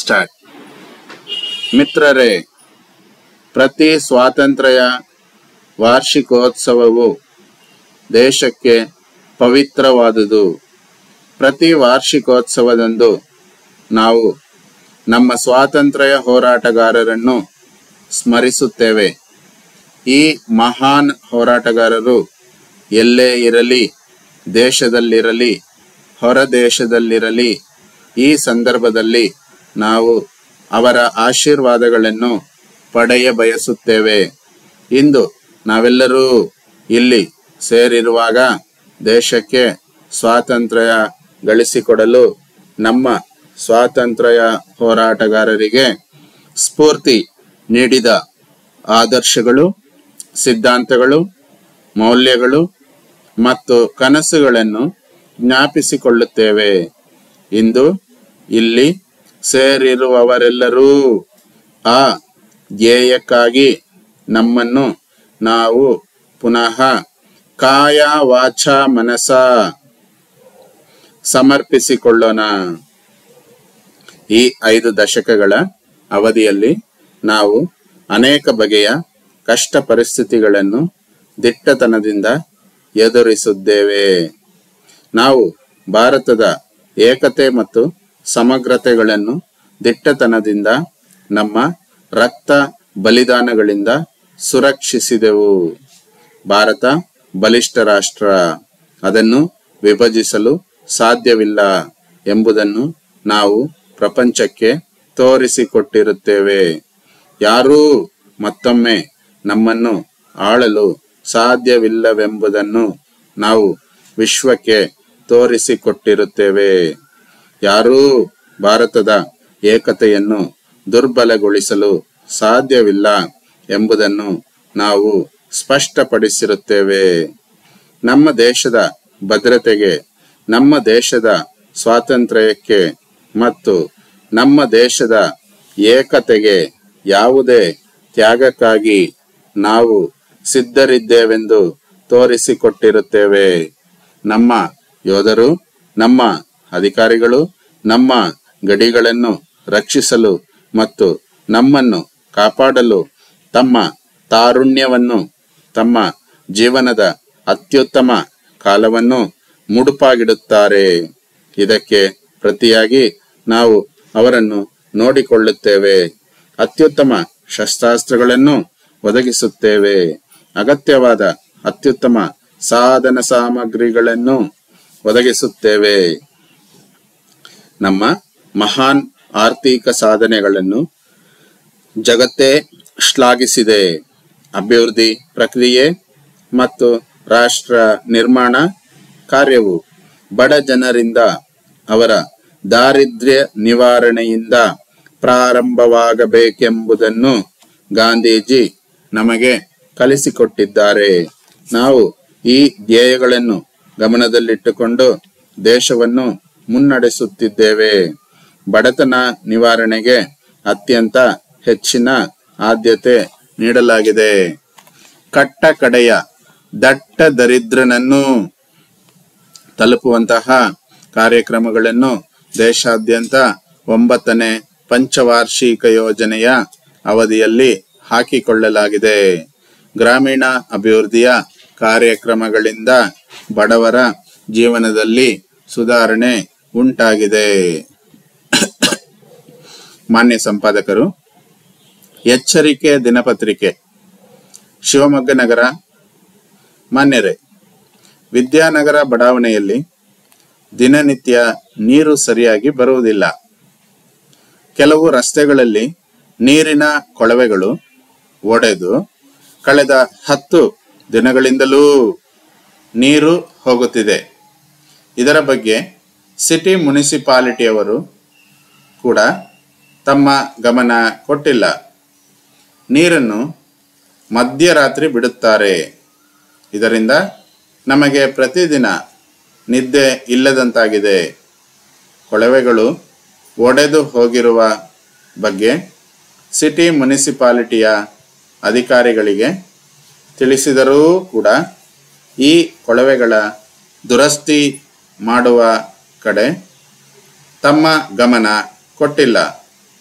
start ಮಿತ್ರರೇ ಪ್ರತಿ ಸ್ವಾತಂತ್ರ್ಯ ವಾರ್ಷಿಕೋತ್ಸವವು ದೇಶಕ್ಕೆ ಪವಿತ್ರವಾದುದು ಪ್ರತಿ ವಾರ್ಷಿಕೋತ್ಸವದಂದು ನಾವು ನಮ್ಮ ಸ್ವಾತಂತ್ರ್ಯ ಹೋರಾಟಗಾರರನ್ನು ಸ್ಮರಿಸುತ್ತೇವೆ ಈ ಮಹಾನ್ ಹೋರಾಟಗಾರರು ಎಲ್ಲೇ ಇರಲಿ ದೇಶದಲ್ಲಿರಲಿ ಹೊರ ದೇಶದಲ್ಲಿರಲಿ ಈ ಸಂದರ್ಭದಲ್ಲಿ ನಾವು ಅವರ ಆಶೀರ್ವಾದಗಳನ್ನು ಪಡೆಯ ಬಯಸುತ್ತೇವೆ ಇಂದು ನಾವೆಲ್ಲರೂ ಇಲ್ಲಿ ಸೇರಿರುವಾಗ ದೇಶಕ್ಕೆ ಸ್ವಾತಂತ್ರ್ಯ ಗಳಿಸಿಕೊಡಲು ನಮ್ಮ ಸ್ವಾತಂತ್ರ್ಯ ಹೋರಾಟಗಾರರಿಗೆ ಸ್ಫೂರ್ತಿ ನೀಡಿದ ಆದರ್ಶಗಳು ಸಿದ್ಧಾಂತಗಳು ಮೌಲ್ಯಗಳು ಮತ್ತು ಕನಸುಗಳನ್ನು ಜ್ಞಾಪಿಸಿಕೊಳ್ಳುತ್ತೇವೆ ಇಂದು ಇಲ್ಲಿ ಸೇರಿರುವವರೆಲ್ಲರೂ ಆ ಧ್ಯೇಯಕ್ಕಾಗಿ ನಮ್ಮನ್ನು ನಾವು ಪುನಃ ಕಾಯ ವಾಚ ಮನಸ ಸಮರ್ಪಿಸಿಕೊಳ್ಳೋಣ ಈ ಐದು ದಶಕಗಳ ಅವಧಿಯಲ್ಲಿ ನಾವು ಅನೇಕ ಬಗೆಯ ಕಷ್ಟ ಪರಿಸ್ಥಿತಿಗಳನ್ನು ದಿಟ್ಟತನದಿಂದ ಎದುರಿಸಿದ್ದೇವೆ ನಾವು ಭಾರತದ ಏಕತೆ ಮತ್ತು ಸಮಗ್ರತೆಗಳನ್ನು ದಿಟ್ಟತನದಿಂದ ನಮ್ಮ ರಕ್ತ ಬಲಿದಾನಗಳಿಂದ ಸುರಕ್ಷಿಸಿದೆವು ಭಾರತ ಬಲಿಷ್ಠ ರಾಷ್ಟ್ರ ಅದನ್ನು ವಿಭಜಿಸಲು ಸಾಧ್ಯವಿಲ್ಲ ಎಂಬುದನ್ನು ನಾವು ಪ್ರಪಂಚಕ್ಕೆ ತೋರಿಸಿಕೊಟ್ಟಿರುತ್ತೇವೆ ಯಾರೂ ಮತ್ತೊಮ್ಮೆ ನಮ್ಮನ್ನು ಆಳಲು ಸಾಧ್ಯವಿಲ್ಲವೆಂಬುದನ್ನು ನಾವು ವಿಶ್ವಕ್ಕೆ ತೋರಿಸಿಕೊಟ್ಟಿರುತ್ತೇವೆ ಯಾರೂ ಭಾರತದ ಏಕತೆಯನ್ನು ದುರ್ಬಲಗೊಳಿಸಲು ಸಾಧ್ಯವಿಲ್ಲ ಎಂಬುದನ್ನು ನಾವು ಸ್ಪಷ್ಟಪಡಿಸಿರುತ್ತೇವೆ ನಮ್ಮ ದೇಶದ ಭದ್ರತೆಗೆ ನಮ್ಮ ದೇಶದ ಸ್ವಾತಂತ್ರ್ಯಕ್ಕೆ ಮತ್ತು ನಮ್ಮ ದೇಶದ ಏಕತೆಗೆ ಯಾವುದೇ ತ್ಯಾಗಕ್ಕಾಗಿ ನಾವು ಸಿದ್ಧರಿದ್ದೇವೆಂದು ತೋರಿಸಿಕೊಟ್ಟಿರುತ್ತೇವೆ ನಮ್ಮ ಯೋಧರು ನಮ್ಮ ಅಧಿಕಾರಿಗಳು ನಮ್ಮ ಗಡಿಗಳನ್ನು ರಕ್ಷಿಸಲು ಮತ್ತು ನಮ್ಮನ್ನು ಕಾಪಾಡಲು ತಮ್ಮ ತಾರುಣ್ಯವನ್ನು ತಮ್ಮ ಜೀವನದ ಅತ್ಯುತ್ತಮ ಕಾಲವನ್ನು ಮುಡುಪಾಗಿಡುತ್ತಾರೆ ಇದಕ್ಕೆ ಪ್ರತಿಯಾಗಿ ನಾವು ಅವರನ್ನು ನೋಡಿಕೊಳ್ಳುತ್ತೇವೆ ಅತ್ಯುತ್ತಮ ಶಸ್ತ್ರಾಸ್ತ್ರಗಳನ್ನು ಒದಗಿಸುತ್ತೇವೆ ಅಗತ್ಯವಾದ ಅತ್ಯುತ್ತಮ ಸಾಧನ ಸಾಮಗ್ರಿಗಳನ್ನು ಒದಗಿಸುತ್ತೇವೆ ನಮ್ಮ ಮಹಾನ್ ಆರ್ಥಿಕ ಸಾಧನೆಗಳನ್ನು ಜಗತ್ತೇ ಶ್ಲಾಘಿಸಿದೆ ಅಭಿವೃದ್ಧಿ ಪ್ರಕ್ರಿಯೆ ಮತ್ತು ರಾಷ್ಟ್ರ ನಿರ್ಮಾಣ ಕಾರ್ಯವು ಬಡ ಜನರಿಂದ ಅವರ ದಾರಿದ್ರ್ಯ ನಿವಾರಣೆಯಿಂದ ಪ್ರಾರಂಭವಾಗಬೇಕೆಂಬುದನ್ನು ಗಾಂಧೀಜಿ ನಮಗೆ ಕಲಿಸಿಕೊಟ್ಟಿದ್ದಾರೆ ನಾವು ಈ ಧ್ಯೇಯಗಳನ್ನು ಗಮನದಲ್ಲಿಟ್ಟುಕೊಂಡು ದೇಶವನ್ನು ಮುನ್ನಡೆಸುತ್ತಿದ್ದೇವೆ ಬಡತನ ನಿವಾರಣೆಗೆ ಅತ್ಯಂತ ಹೆಚ್ಚಿನ ಆದ್ಯತೆ ನೀಡಲಾಗಿದೆ ಕಟ್ಟ ಕಡೆಯ ದಟ್ಟ ದರಿದ್ರನನ್ನು ತಲುಪುವಂತಹ ಕಾರ್ಯಕ್ರಮಗಳನ್ನು ದೇಶಾದ್ಯಂತ ಒಂಬತ್ತನೇ ಪಂಚವಾರ್ಷಿಕ ಯೋಜನೆಯ ಅವಧಿಯಲ್ಲಿ ಹಾಕಿಕೊಳ್ಳಲಾಗಿದೆ ಗ್ರಾಮೀಣ ಅಭಿವೃದ್ಧಿಯ ಕಾರ್ಯಕ್ರಮಗಳಿಂದ ಬಡವರ ಜೀವನದಲ್ಲಿ ಸುಧಾರಣೆ ಉಂಟಾಗಿದೆ ಮಾನ್ಯ ಸಂಪಾದಕರು ಎಚ್ಚರಿಕೆ ದಿನಪತ್ರಿಕೆ ಶಿವಮೊಗ್ಗ ನಗರ ಮಾನ್ಯರೇ ವಿದ್ಯಾನಗರ ಬಡಾವಣೆಯಲ್ಲಿ ದಿನನಿತ್ಯ ನೀರು ಸರಿಯಾಗಿ ಬರುವುದಿಲ್ಲ ಕೆಲವು ರಸ್ತೆಗಳಲ್ಲಿ ನೀರಿನ ಕೊಳವೆಗಳು ಒಡೆದು ಕಳೆದ ಹತ್ತು ದಿನಗಳಿಂದಲೂ ನೀರು ಹೋಗುತ್ತಿದೆ ಇದರ ಬಗ್ಗೆ ಸಿಟಿ ಮುನಿಸಿಪಾಲಿಟಿಯವರು ಕೂಡ ತಮ್ಮ ಗಮನ ಕೊಟ್ಟಿಲ್ಲ ನೀರನ್ನು ಮಧ್ಯರಾತ್ರಿ ಬಿಡುತ್ತಾರೆ ಇದರಿಂದ ನಮಗೆ ಪ್ರತಿದಿನ ನಿದ್ದೆ ಇಲ್ಲದಂತಾಗಿದೆ ಕೊಳವೆಗಳು ಒಡೆದು ಹೋಗಿರುವ ಬಗ್ಗೆ ಸಿಟಿ ಮುನಿಸಿಪಾಲಿಟಿಯ ಅಧಿಕಾರಿಗಳಿಗೆ ತಿಳಿಸಿದರೂ ಕೂಡ ಈ ಕೊಳವೆಗಳ ದುರಸ್ತಿ ಮಾಡುವ ಕಡೆ ತಮ್ಮ ಗಮನ ಕೊಟ್ಟಿಲ್ಲ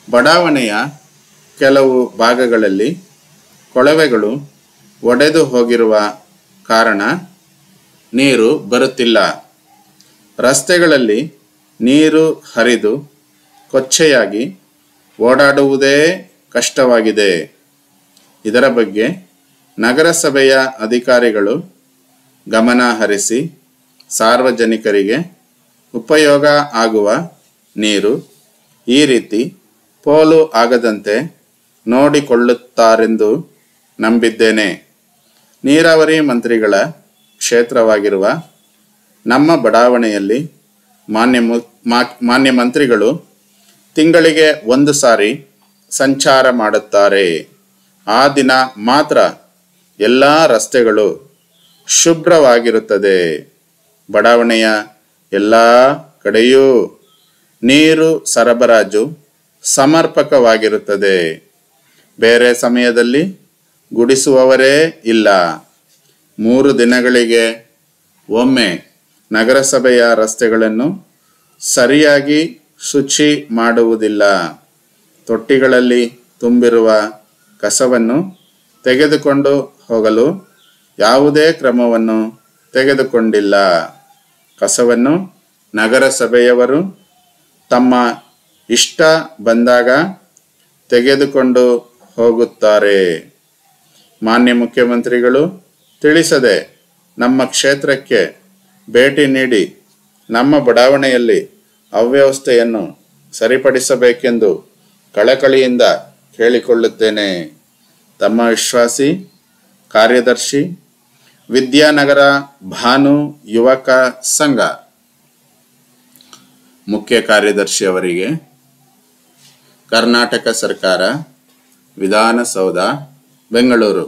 ಬಡಾವಣೆಯ ಕೆಲವು ಭಾಗಗಳಲ್ಲಿ ಕೊಳವೆಗಳು ಒಡೆದು ಹೋಗಿರುವ ಕಾರಣ ನೀರು ಬರುತ್ತಿಲ್ಲ ರಸ್ತೆಗಳಲ್ಲಿ ನೀರು ಹರಿದು ಕೊಚ್ಚೆಯಾಗಿ ಓಡಾಡುವುದೇ ಕಷ್ಟವಾಗಿದೆ ಇದರ ಬಗ್ಗೆ ನಗರಸಭೆಯ ಅಧಿಕಾರಿಗಳು ಗಮನ ಹರಿಸಿ ಸಾರ್ವಜನಿಕರಿಗೆ ಉಪಯೋಗ ಆಗುವ ನೀರು ಈ ರೀತಿ ಪೋಲು ಆಗದಂತೆ ನೋಡಿಕೊಳ್ಳುತ್ತಾರೆಂದು ನಂಬಿದ್ದೇನೆ ನೀರಾವರಿ ಮಂತ್ರಿಗಳ ಕ್ಷೇತ್ರವಾಗಿರುವ ನಮ್ಮ ಬಡಾವಣೆಯಲ್ಲಿ ಮಾನ್ಯ ಮು- ಮಾ- ಮಾನ್ಯ ಮಂತ್ರಿಗಳು ತಿಂಗಳಿಗೆ ಒಂದು ಸಾರಿ ಸಂಚಾರ ಮಾಡುತ್ತಾರೆ ಆ ದಿನ ಮಾತ್ರ ಎಲ್ಲ ರಸ್ತೆಗಳು ಶುಭ್ರವಾಗಿರುತ್ತದೆ ಬಡಾವಣೆಯ ಎಲ್ಲ ಕಡೆಯೂ ನೀರು ಸರಬರಾಜು ಸಮರ್ಪಕವಾಗಿರುತ್ತದೆ ಬೇರೆ ಸಮಯದಲ್ಲಿ ಗುಡಿಸುವವರೇ ಇಲ್ಲ ಮೂರು ದಿನಗಳಿಗೆ ಒಮ್ಮೆ ನಗರಸಭೆಯ ರಸ್ತೆಗಳನ್ನು ಸರಿಯಾಗಿ ಶುಚಿ ಮಾಡುವುದಿಲ್ಲ ತೊಟ್ಟಿಗಳಲ್ಲಿ ತುಂಬಿರುವ ಕಸವನ್ನು ತೆಗೆದುಕೊಂಡು ಹೋಗಲು ಯಾವುದೇ ಕ್ರಮವನ್ನು ತೆಗೆದುಕೊಂಡಿಲ್ಲ ಕಸವನ್ನು ನಗರಸಭೆಯವರು ತಮ್ಮ ಇಷ್ಟ ಬಂದಾಗ ತೆಗೆದುಕೊಂಡು ಹೋಗುತ್ತಾರೆ ಮಾನ್ಯ ಮುಖ್ಯಮಂತ್ರಿಗಳು ತಿಳಿಸದೆ ನಮ್ಮ ಕ್ಷೇತ್ರಕ್ಕೆ ಭೇಟಿ ನೀಡಿ ನಮ್ಮ ಬಡಾವಣೆಯಲ್ಲಿ ಅವ್ಯವಸ್ಥೆಯನ್ನು ಸರಿಪಡಿಸಬೇಕೆಂದು ಕಳಕಳಿಯಿಂದ ಕೇಳಿಕೊಳ್ಳುತ್ತೇನೆ ತಮ್ಮ ವಿಶ್ವಾಸಿ ಕಾರ್ಯದರ್ಶಿ ವಿದ್ಯಾನಗರ ಭಾನು ಯುವಕ ಸಂಘ ಮುಖ್ಯ ಕಾರ್ಯದರ್ಶಿ ಅವರಿಗೆ ಕರ್ನಾಟಕ ಸರ್ಕಾರ ವಿಧಾನಸೌಧ ಬೆಂಗಳೂರು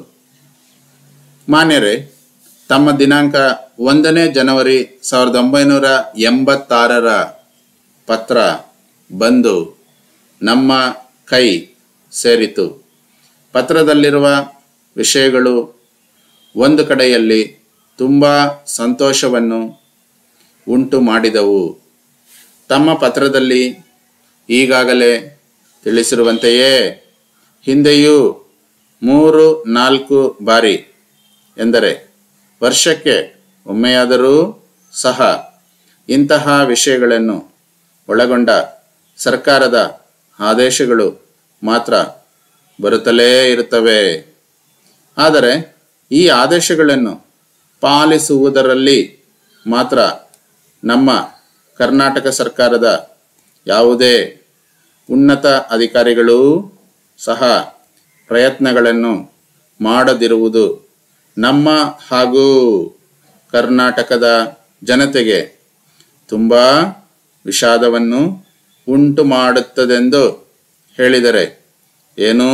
ಮಾನ್ಯರೇ ತಮ್ಮ ದಿನಾಂಕ ಒಂದನೇ ಜನವರಿ ಸಾವಿರದ ಒಂಬೈನೂರ ಎಂಬತ್ತಾರರ ಪತ್ರ ಬಂದು ನಮ್ಮ ಕೈ ಸೇರಿತು ಪತ್ರದಲ್ಲಿರುವ ವಿಷಯಗಳು ಒಂದು ಕಡೆಯಲ್ಲಿ ತುಂಬ ಸಂತೋಷವನ್ನು ಉಂಟು ಮಾಡಿದವು ತಮ್ಮ ಪತ್ರದಲ್ಲಿ ಈಗಾಗಲೇ ತಿಳಿಸಿರುವಂತೆಯೇ ಹಿಂದೆಯೂ ಮೂರು ನಾಲ್ಕು ಬಾರಿ ಎಂದರೆ ವರ್ಷಕ್ಕೆ ಒಮ್ಮೆಯಾದರೂ ಸಹ ಇಂತಹ ವಿಷಯಗಳನ್ನು ಒಳಗೊಂಡ ಸರ್ಕಾರದ ಆದೇಶಗಳು ಮಾತ್ರ ಬರುತ್ತಲೇ ಇರುತ್ತವೆ ಆದರೆ ಈ ಆದೇಶಗಳನ್ನು ಪಾಲಿಸುವುದರಲ್ಲಿ ಮಾತ್ರ ನಮ್ಮ ಕರ್ನಾಟಕ ಸರ್ಕಾರದ ಯಾವುದೇ ಉನ್ನತ ಅಧಿಕಾರಿಗಳೂ ಸಹ ಪ್ರಯತ್ನಗಳನ್ನು ಮಾಡದಿರುವುದು ನಮ್ಮ ಹಾಗೂ ಕರ್ನಾಟಕದ ಜನತೆಗೆ ತುಂಬ ವಿಷಾದವನ್ನು ಉಂಟು ಮಾಡುತ್ತದೆಂದು ಹೇಳಿದರೆ ಏನೂ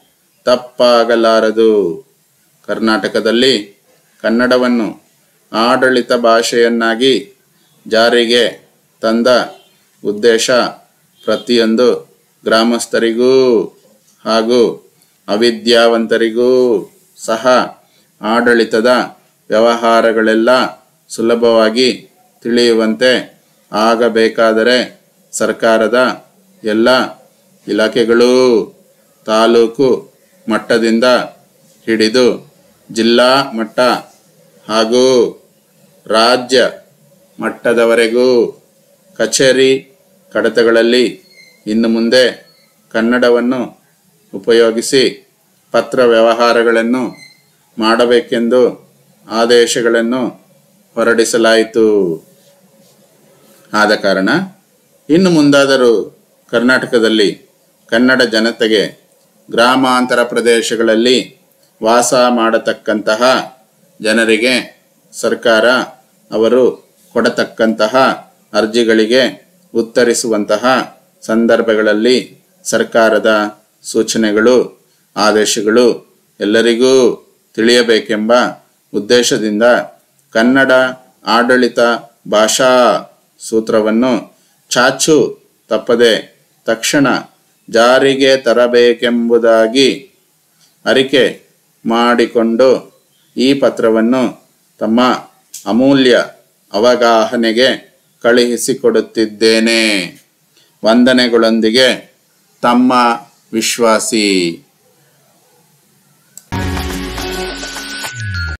ತಪ್ಪಾಗಲಾರದು ಕರ್ನಾಟಕದಲ್ಲಿ ಕನ್ನಡವನ್ನು ಆಡಳಿತ ಭಾಷೆಯನ್ನಾಗಿ ಜಾರಿಗೆ ತಂದ ಉದ್ದೇಶ ಪ್ರತಿಯೊಂದು ಗ್ರಾಮಸ್ಥರಿಗೂ ಹಾಗೂ ಅವಿದ್ಯಾವಂತರಿಗೂ ಸಹ ಆಡಳಿತದ ವ್ಯವಹಾರಗಳೆಲ್ಲ ಸುಲಭವಾಗಿ ತಿಳಿಯುವಂತೆ ಆಗಬೇಕಾದರೆ ಸರ್ಕಾರದ ಎಲ್ಲ ಇಲಾಖೆಗಳು ತಾಲೂಕು ಮಟ್ಟದಿಂದ ಹಿಡಿದು ಜಿಲ್ಲಾ ಮಟ್ಟ ಹಾಗೂ ರಾಜ್ಯ ಮಟ್ಟದವರೆಗೂ ಕಚೇರಿ ಕಡತಗಳಲ್ಲಿ ಇನ್ನು ಮುಂದೆ ಕನ್ನಡವನ್ನು ಉಪಯೋಗಿಸಿ ಪತ್ರ ವ್ಯವಹಾರಗಳನ್ನು ಮಾಡಬೇಕೆಂದು ಆದೇಶಗಳನ್ನು ಹೊರಡಿಸಲಾಯಿತು ಆದ ಕಾರಣ ಇನ್ನು ಮುಂದಾದರೂ ಕರ್ನಾಟಕದಲ್ಲಿ ಕನ್ನಡ ಜನತೆಗೆ ಗ್ರಾಮಾಂತರ ಪ್ರದೇಶಗಳಲ್ಲಿ ವಾಸ ಮಾಡತಕ್ಕಂತಹ ಜನರಿಗೆ ಸರ್ಕಾರ ಅವರು ಕೊಡತಕ್ಕಂತಹ ಅರ್ಜಿಗಳಿಗೆ ಉತ್ತರಿಸುವಂತಹ ಸಂದರ್ಭಗಳಲ್ಲಿ ಸರ್ಕಾರದ ಸೂಚನೆಗಳು ಆದೇಶಗಳು ಎಲ್ಲರಿಗೂ ತಿಳಿಯಬೇಕೆಂಬ ಉದ್ದೇಶದಿಂದ ಕನ್ನಡ ಆಡಳಿತ ಭಾಷಾ ಸೂತ್ರವನ್ನು ಚಾಚು ತಪ್ಪದೆ ತಕ್ಷಣ ಜಾರಿಗೆ ತರಬೇಕೆಂಬುದಾಗಿ ಅರಿಕೆ ಮಾಡಿಕೊಂಡು ಈ ಪತ್ರವನ್ನು ತಮ್ಮ ಅಮೂಲ್ಯ ಅವಗಾಹನೆಗೆ ಕಳುಹಿಸಿಕೊಡುತ್ತಿದ್ದೇನೆ ವಂದನೆಗಳೊಂದಿಗೆ ತಮ್ಮ ವಿಶ್ವಾಸಿ